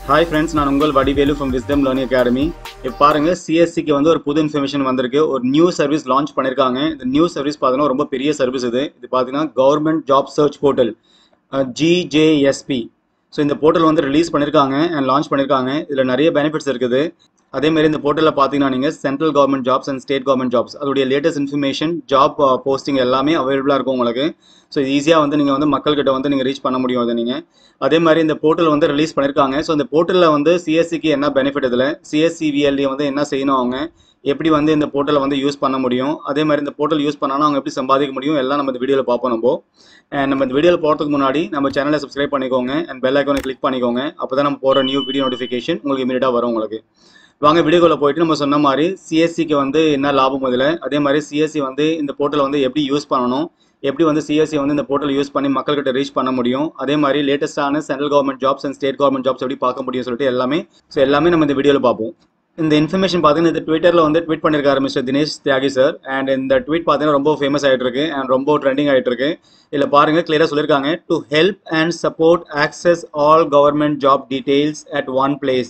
Hi friends நான் உங்கள் Vadivelu from wisdom learning academy இப்போ பாருங்க சிஎஸ்சிக்கு வந்து ஒரு புது இன்ஃபர்மேஷன் வந்திருக்கு ஒரு நியூ சர்வீஸ் லான்ச் பண்ணியிருக்காங்க இந்த நியூ சர்வீஸ் பார்த்தீங்கன்னா ரொம்ப பெரிய சர்வீஸ் இது இது பார்த்தீங்கன்னா government job search portal GJSP so இந்த போர்ட்டல் வந்து ரிலீஸ் பண்ணியிருக்காங்க அண்ட் லான்ச் பண்ணியிருக்காங்க இதில் நிறைய பெனிஃபிட்ஸ் இருக்குது அதே மாதிரி இந்த போர்ட்டலில் பார்த்தீங்கன்னா நீங்கள் central government jobs and state government jobs அதோடைய லேட்டஸ்ட் இன்ஃபர்மேஷன் ஜாப் போஸ்டிங் எல்லாமே அவைலபிளாக இருக்கும் உங்களுக்கு ஸோ ஈஸியாக வந்து நீங்கள் வந்து மக்கள்கிட்ட வந்து நீங்கள் ரீச் பண்ண முடியும் அதை நீங்கள் அதே மாதிரி இந்த போர்ட்டல் வந்து ரிலீஸ் பண்ணியிருக்காங்க ஸோ இந்த போர்ட்டலில் வந்து சிஎஸ்சிக்கு என்ன பெனிஃபிட் இதில் சிஎஸ்சிவிஎல்ஏ வந்து என்ன செய்யணும் அவங்க எப்படி வந்து இந்த போர்ட்டலை வந்து யூஸ் பண்ண முடியும் அதே மாதிரி இந்த போர்ட்டல் யூஸ் பண்ணாலும் அவங்க எப்படி சம்பாதிக்க முடியும் எல்லாம் நம்ம இந்த வீடியோவில் பார்ப்போம் நம்ம அண்ட் நம்ம இந்த வீடியோவில் போகிறதுக்கு முன்னாடி நம்ம சேனலை சப்ஸ்கிரைப் பண்ணிக்கோங்க அண்ட் பெல் ஐக்கானை கிளிக் பண்ணிக்கோங்க அப்போ தான் நம்ம போகிற நியூ வீடியோ நோட்டிஃபிகேஷன் உங்களுக்கு இமீடியட்டாக வரும் உங்களுக்கு வாங்க வீடியோக்குள்ள போயிட்டு நம்ம சொன்ன மாதிரி சிஎஸ்சிக்கு வந்து என்ன லாபம் இதில் அதே மாதிரி சிஎஸ்சி வந்து இந்த போர்ட்டலை வந்து எப்படி யூஸ் பண்ணணும் எப்படி வந்து சிஎஸ்சி வந்து இந்த போர்ட்டல் யூஸ் பண்ணி மக்கள்கிட்ட ரீச் பண்ண முடியும் அதே மாதிரி லேட்டஸ்டான central government jobs and state government jobs எப்படி பார்க்க முடியும் சொல்லிட்டு எல்லாமே ஸோ எல்லாமே நம்ம இந்த வீடியோவில் பார்ப்போம் இந்த இன்ஃபர்மேஷன் பார்த்தீங்கன்னா இந்த ட்விட்டரில் வந்து ட்வீட் பண்ணியிருக்காரு மிஸ்டர் தினேஷ் தியாகி சார் அண்ட் இந்த ட்வீட் பார்த்தீங்கன்னா ரொம்ப ஃபேமஸ் ஆகிட்டு இருக்கு அண்ட் ரொம்ப ட்ரெண்டிங் ஆகிட்டு இருக்கு இதில் பாருங்க கிளியராக சொல்லியிருக்காங்க to help and support access all government job details at one place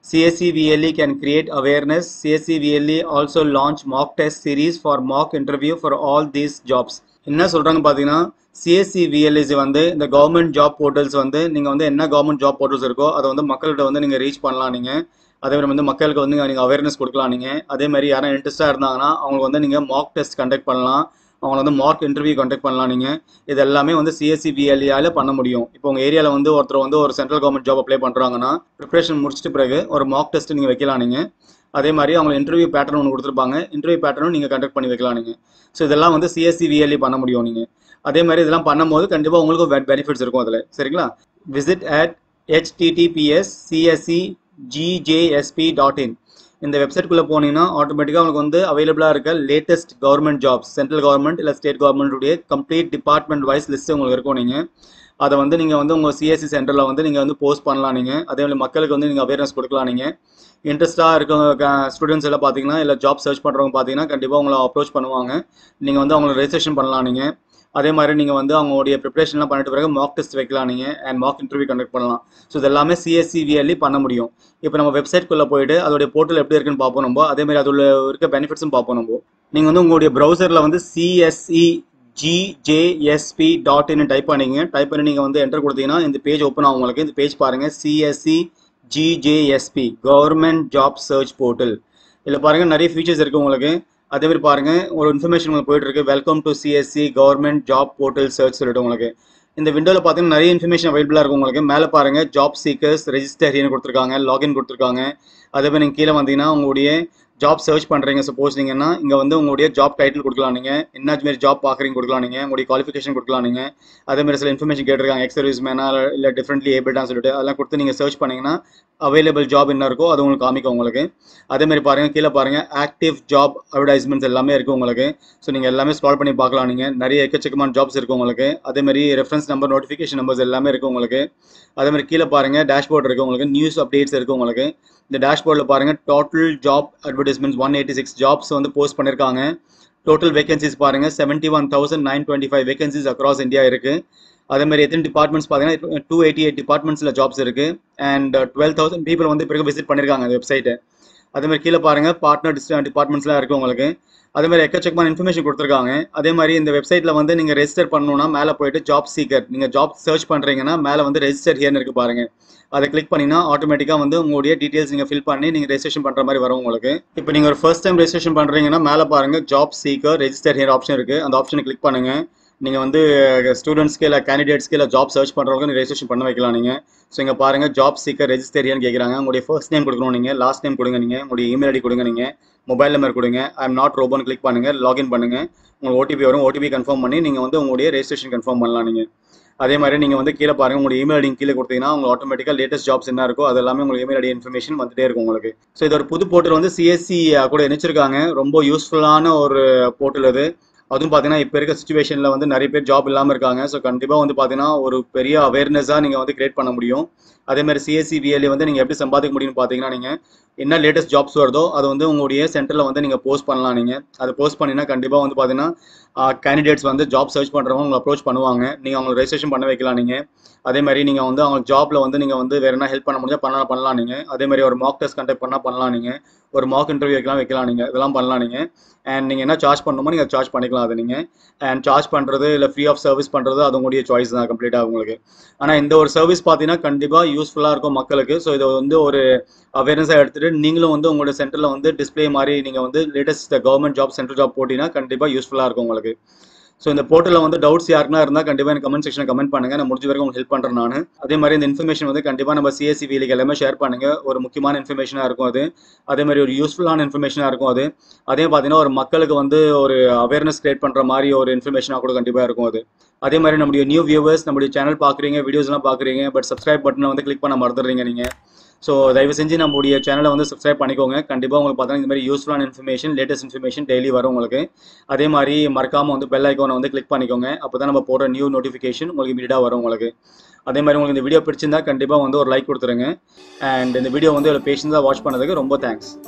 CSCVLE can create awareness. CSCVLE also launch mock test series for mock interview for all these jobs. என்ன சொல்றாங்க பார்த்தீங்கன்னா சிஎஸ்சிவிஎல்எஸ்சி வந்து இந்த கவர்மெண்ட் ஜாப் போர்ட்டல்ஸ் வந்து நீங்கள் வந்து என்ன government job portals இருக்கோ அதை வந்து மக்கள்கிட்ட வந்து நீங்கள் ரீச் பண்ணலாம் நீங்கள் அதே மாதிரி வந்து மக்களுக்கு வந்து நீங்கள் அவேர்னஸ் கொடுக்கலாம் நீங்கள் அதே மாதிரி யாரும் இன்ட்ரெஸ்ட்டாக இருந்தாங்கன்னா அவங்களுக்கு வந்து நீங்கள் மாக் டெஸ்ட் கண்டக்ட் பண்ணலாம் அவங்கள வந்து மார்க் இன்டர்வியூ கண்டக்ட் பண்ணலாம் நீங்கள் இது எல்லாமே வந்து சிஎஸ்சிபிஎல்ஏல பண்ண முடியும் இப்போ உங்கள் ஏரியாவில் வந்து ஒருத்தர் வந்து ஒரு சென்ட்ரல் கவர்மெண்ட் ஜாப் அப்ளை பண்ணுறாங்கன்னா ப்ரிப்பரேஷன் முடிச்சிட்டு பிறகு ஒரு மார்க் டெஸ்ட் நீங்கள் வைக்கலாம் நீங்கள் அதே மாதிரி அவங்க இன்டர்வியூ பேட்டர்ன் ஒன்று கொடுத்துருப்பாங்க இன்டர்வியூ பேட்டர்னும் நீங்கள் கண்டக்ட் பண்ணி வைக்கலாம் நீங்கள் ஸோ இதெல்லாம் வந்து சிஎஸ்சிவிஎல்ஏ பண்ண முடியும் நீங்கள் அதே மாதிரி இதெல்லாம் பண்ணும்போது கண்டிப்பாக உங்களுக்கு பெனிஃபிட்ஸ் இருக்கும் அதில் சரிங்களா visit at HTTPS CSC GJSP dot in இந்த வெப்சைட்குள்ளே போனீங்கன்னா ஆட்டோமேட்டிக்காக உங்களுக்கு வந்து அவைலபிளாக இருக்க latest government jobs central government இல்லை ஸ்டேட் கவர்மெண்ட்டுடைய கம்ப்ளீட் டிபார்ட்மெண்ட் வைஸ் லிஸ்ட் உங்களுக்கு இருக்கும் நீங்கள் அதை வந்து நீங்கள் வந்து உங்கள் சிஎஸ்சி சென்டரில் வந்து நீங்கள் வந்து போஸ்ட் பண்ணலாம் நீங்கள் அதே மாதிரி மக்களுக்கு வந்து நீங்கள் அவேர்னஸ் கொடுக்கலாம் நீங்கள் இன்ட்ரெஸ்ட்டாக இருக்க ஸ்டூடெண்ட்ஸ் எல்லாம் பார்த்தீங்கன்னா இல்லை ஜாப் சர்ச் பண்ணுறவங்க பார்த்தீங்கன்னா கண்டிப்பாக உங்களை அப்ரோச் பண்ணுவாங்க நீங்கள் வந்து அவங்கள ரெஜிஸ்ட்ரேஷன் பண்ணலாம் நீங்கள் அதே மாதிரி நீங்கள் வந்து அவங்களுடைய ப்ரிப்பரேஷன்லாம் பண்ணிட்டு பிறகு மாக் டெஸ்ட் வைக்கலாம் நீங்கள் அண்ட் மாக் இன்டர்வியூ கண்டக்ட் பண்ணலாம் ஸோ இது எல்லாமே சிஎஸ்சிவிஎல்இ பண்ண முடியும் இப்போ நம்ம வெப்சைட்குள்ளே போயிட்டு அதோடைய போர்ட்டல் எப்படி இருக்குன்னு பார்ப்போம் நம்ம அதே மாதிரி அதில் இருக்க பெனிஃபிட்ஸும் பார்ப்போம் நம்ம நீங்கள் வந்து உங்களுடைய ப்ரௌசரில் வந்து CSC GJSP dot in type பண்ணிங்க டைப் பண்ணி நீங்கள் வந்து என்டர் கொடுத்தீங்கன்னா இந்த பேஜ் ஓப்பன் ஆகும் உங்களுக்கு இந்த பேஜ் பாருங்கள் CSC GJSP government job search portal இதில் பாருங்கள் நிறைய ஃபீச்சர்ஸ் இருக்குது உங்களுக்கு அதே மாதிரி பாருங்க ஒரு இன்ஃபர்மேஷன் உங்களுக்கு போயிட்டு இருக்கு welcome to CSC government job portal search சொல்லிட்டு உங்களுக்கு இந்த விண்டோவில் பார்த்தீங்கன்னா நிறைய இன்ஃபர்மேஷன் அவைலபிளாக இருக்கும் உங்களுக்கு மேலே பாருங்க ஜாப் சீக்கர்ஸ் ரெஜிஸ்டர் ஹியர்னு கொடுத்துருக்காங்க லாகின் கொடுத்துருக்காங்க அதே மாதிரி நீங்கள் கீழே வந்தீங்கன்னா உங்களுடைய ஜாப் சர்ச் பண்ணுறீங்க சப்போஸ் நீங்கன்னா இங்கே வந்து உங்களுடைய ஜாப் டைட்டில் கொடுக்கலாம் நீங்கள் என்ன மாரி ஜாப் பார்க்குறீங்க கொடுக்கலாம் நீங்கள் உங்களுடைய குவாலிஃபிகேஷன் கொடுக்கலாம் நீங்கள் அதே மாதிரி சில இன்ஃபர்மேஷன் கேட்டிருக்காங்க எக்ஸ் சர்வீஸ் மேனா இல்லை டிஃப்ரெண்ட்லி ஏபிள்டான்னு சொல்லிட்டு அதெல்லாம் கொடுத்து நீங்கள் சர்ச் பண்ணிங்கன்னா அவைலபிள் ஜாப் என்ன இருக்கோ அது உங்களுக்கு காமிக்கும் உங்களுக்கு அதே மாதிரி பாருங்கள் கீழே பாருங்கள் ஆக்டிவ் ஜாப் அட்வர்டைஸ்மெண்ட்ஸ் எல்லாமே இருக்குது உங்களுக்கு ஸோ நீங்கள் எல்லாமே ஸ்க்ரால் பண்ணி பார்க்கலாம் நீங்கள் நிறைய எக்கச்சக்கமான ஜாப்ஸ் இருக்குது உங்களுக்கு அதே மாதிரி ரெஃபரன்ஸ் நம்பர் நோட்டிஃபிகேஷன் நம்பர்ஸ் எல்லாமே இருக்குது உங்களுக்கு அதே மாதிரி கீழே பாருங்கள் டேஷ்போர்ட் இருக்குது உங்களுக்கு நியூஸ் அப்டேட்ஸ் இருக்குது உங்களுக்கு இந்த டேஷ்போர்டில் பாருங்கள் total job advertisements one eighty six jobs வந்து போஸ்ட் பண்ணியிருக்காங்க டோட்டல் வேகன்சிஸ் பாருங்கள் seventy one thousand nine twenty five vacancies across India இருக்குது அதே மாதிரி எத்தனை டிபார்ட்மெண்ட்ஸ் பார்த்தீங்கன்னா டூ எயிட்டி எயிட் டிபார்ட்மெண்ட்ஸில் ஜாப்ஸ் இருக்குது அண்ட் டுவெல் தௌசண்ட் பீப்புள் வந்து பிறகு விசிட் பண்ணியிருக்காங்க அந்த வெப்சைட்டை அதே மாதிரி கீழே பாருங்கள் பார்ட்னர் டிபார்ட்மெண்ட்ஸ்லாம் இருக்குது உங்களுக்கு அதே மாதிரி எக்கச்சக்கமான இன்ஃபர்மேஷன் கொடுத்துருக்காங்க அதே மாதிரி இந்த வெப்சைட்டில் வந்து நீங்கள் ரெஜிஸ்டர் பண்ணணும்னா மேலே போயிட்டு ஜாப் சீக்கர் நீங்கள் ஜாப் சர்ச் பண்ணுறீங்கன்னா மேலே வந்து ரெஜிஸ்டர் ஹியர்னு இருக்குது பாருங்கள் அதை கிளிக் பண்ணினா ஆட்டோமேட்டிக்காக வந்து உங்களுடைய டீட்டெயில்ஸ் நீங்கள் ஃபில் பண்ணி நீங்கள் ரெஜிஸ்ட்ரேஷன் பண்ணுற மாதிரி வரும் உங்களுக்கு இப்போ நீங்கள் ஒரு ஃபர்ஸ்ட் டைம் ரெஜிஸ்ட்ரேஷன் பண்ணுறீங்கன்னா மேலே பாருங்கள் job seeker register here option இருக்குது அந்த ஆப்ஷனை கிளிக் பண்ணுங்கள் நீங்கள் வந்து ஸ்டூடெண்ட்ஸ்க்கு இல்லை கேண்டிடேட்ஸ்க்கு இல்லை ஜாப் சர்ச் பண்ணுறவங்க நீங்கள் ரெஜிஸ்ட்ரேஷன் பண்ண வைக்கலாம் நீங்கள் ஸோ இங்கே பாருங்கள் ஜாப் சீக்கர் ரெஜிஸ்டரியன் கேட்குறாங்க உங்களுடைய ஃபர்ஸ்ட் நேம் கொடுக்கணும் நீங்கள் லாஸ்ட் நேம் கொடுங்க நீங்கள் உங்களுடைய இமெயில் ஐடி கொடுங்க நீங்கள் மொபைல் நம்பர் கொடுங்க ஐ எம் நாட் ரோபோன்னு கிளிக் பண்ணுங்கள் லாகின் பண்ணுங்கள் உங்களுக்கு ஓடிபி வரும் ஓடிபி கன்ஃபார்ம் பண்ணி நீங்கள் வந்து உங்களுடைய ரெஜிஸ்ட்ரேஷன் கன்ஃபார்ம் பண்ணலாம் நீங்கள் அதே மாதிரி நீங்கள் வந்து கீழே பாருங்கள் உங்களுடைய இமெயில் ஐடி கீழே கொடுத்தீங்கன்னா உங்களுக்கு ஆட்டோமேட்டிக்காக லேட்டஸ்ட் ஜாப்ஸ் என்ன இருக்கோ அது எல்லாமே உங்களுக்கு இமெயில் ஐடி இன்ஃபர்மேஷன் வந்துட்டே இருக்கும் உங்களுக்கு ஸோ இது ஒரு புது போர்ட்டல் வந்து சிஎஸ்சி கூட இணைச்சிருக்காங்க ரொம்ப யூஸ்ஃபுல்லான ஒரு போர்ட்டல் அது அதுவும் பார்த்தீங்கன்னா இப்போ இருக்க சுச்சுவேஷனில் வந்து நிறைய பேர் ஜாப் இல்லாமல் இருக்காங்க ஸோ கண்டிப்பாக வந்து பார்த்தீங்கன்னா ஒரு பெரிய அவேர்னஸாக நீங்கள் வந்து கிரியேட் பண்ண முடியும் அதே மாதிரி சிஎஸ்சி விஎல்ஏ வந்து நீங்கள் எப்படி சம்பாதிக்க முடியும்னு பார்த்தீங்கன்னா நீங்கள் என்ன லேட்டஸ்ட் ஜாப்ஸ் வருதோ அது வந்து உங்களுடைய சென்டரில் வந்து நீங்கள் போஸ்ட் பண்ணலாம் நீங்கள் அதை போஸ்ட் பண்ணினா கண்டிப்பாக வந்து பார்த்தீங்கன்னா கேண்டிடேட்ஸ் வந்து ஜாப் சர்ச் பண்ணுறவங்க உங்களை அப்ரோச் பண்ணுவாங்க நீங்கள் அவங்களை ரெஜிஸ்ட்ரேஷன் பண்ண வைக்கலாம் நீங்கள் அதே மாதிரி நீங்கள் வந்து அவங்க ஜாப்ல வந்து நீங்கள் வந்து வேற என்ன ஹெல்ப் பண்ண முடிஞ்சா பண்ணலாம் பண்ணலாம் நீங்கள் அதே மாதிரி ஒரு மாக் டெஸ்ட் கண்டக்ட் பண்ணால் பண்ணலாம் நீங்கள் ஒரு மாக் இன்டர்வியூ வைக்கலாம் வைக்கலாம் நீங்கள் இதெல்லாம் பண்ணலாம் நீங்கள் அண்ட் நீங்கள் என்ன சார்ஜ் பண்ணணுமோ நீங்கள் சார்ஜ் பண்ணிக்கலாம் அது நீங்கள் அண்ட் சார்ஜ் பண்ணுறது இல்லை ஃப்ரீ ஆஃப் சர்வீஸ் பண்ணுறது அது உங்களுடைய சாய்ஸ் தான் கம்ப்ளீட்டாக உங்களுக்கு ஆனால் இந்த ஒரு சர்வீஸ் பார்த்தீங்கன்னா கண்டிப்பாக யூஸ்ஃபுல்லாக இருக்கும் மக்களுக்கு ஸோ இதை வந்து ஒரு அவேர்னஸாக எடுத்துகிட்டு நீங்களும் வந்து உங்களோட சென்டரில் வந்து டிஸ்பிளே மாதிரி நீங்கள் வந்து latest government job central job போட்டிங்கன்னா கண்டிப்பாக யூஸ்ஃபுல்லாக இருக்கும் உங்களுக்கு ஸோ இந்த போர்ட்டலில் வந்து டவுட்ஸ் யாருக்குனா இருந்தால் கண்டிப்பாக எனக்கு கமெண்ட் செக்ஷனில் கமெண்ட் பண்ணுங்க நான் முடிஞ்ச வரைக்கும் உங்களுக்கு ஹெல்ப் பண்ணுறேன் நான் அதே மாதிரி இந்த இன்ஃபர்மேஷன் வந்து கண்டிப்பாக நம்ம சிஎஸ்சி வீலுக்கு எல்லாமே ஷேர் பண்ணுங்க ஒரு முக்கியமான இன்ஃபர்மேஷனாக இருக்கும் அது அதே மாதிரி ஒரு யூஸ்ஃபுல்லான இன்ஃபர்மேஷனாக இருக்கும் அது அதே பார்த்தீங்கன்னா ஒரு மக்களுக்கு வந்து ஒரு அவேர்னஸ் கிரியேட் பண்ணுற மாதிரி ஒரு இன்ஃபர்மேஷனாக கூட கண்டிப்பாக இருக்கும் அது அதே மாதிரி நம்முடைய நியூ வியூவர்ஸ் நம்முடைய சேனல் பார்க்குறீங்க வீடியோஸ்லாம் பார்க்குறீங்க பட் சப்ஸ்கிரைப் பட்டனை வந்து கிளிக் பண்ண மறந்துடுறீங்க நீங்கள் ஸோ தயவு செஞ்சு நம்மளுடைய சேனலை வந்து சப்ஸ்கிரைப் பண்ணிக்கோங்க கண்டிப்பாக உங்களுக்கு பார்த்தீங்கன்னா இந்த மாதிரி யூஸ்ஃபுல்லான இன்ஃபர்மேஷன் லேட்டஸ்ட் இன்ஃபர்மேஷன் டெய்லி வரும் உங்களுக்கு அதே மாதிரி மறக்காமல் வந்து பெல் ஐக்கானை வந்து கிளிக் பண்ணிக்கோங்க அப்போ தான் நம்ம போடுற நியூ நோட்டிஃபிகேஷன் உங்களுக்கு இமீடியட்டாக வரும் உங்களுக்கு அதே மாதிரி உங்களுக்கு இந்த வீடியோ பிடிச்சிருந்தா கண்டிப்பாக வந்து ஒரு லைக் கொடுத்துருங்க அண்ட் இந்த வீடியோ வந்து இவ்வளோ பேஷன்ஸாக வாட்ச் பண்ணதுக்கு ரொம்ப தேங்க்ஸ்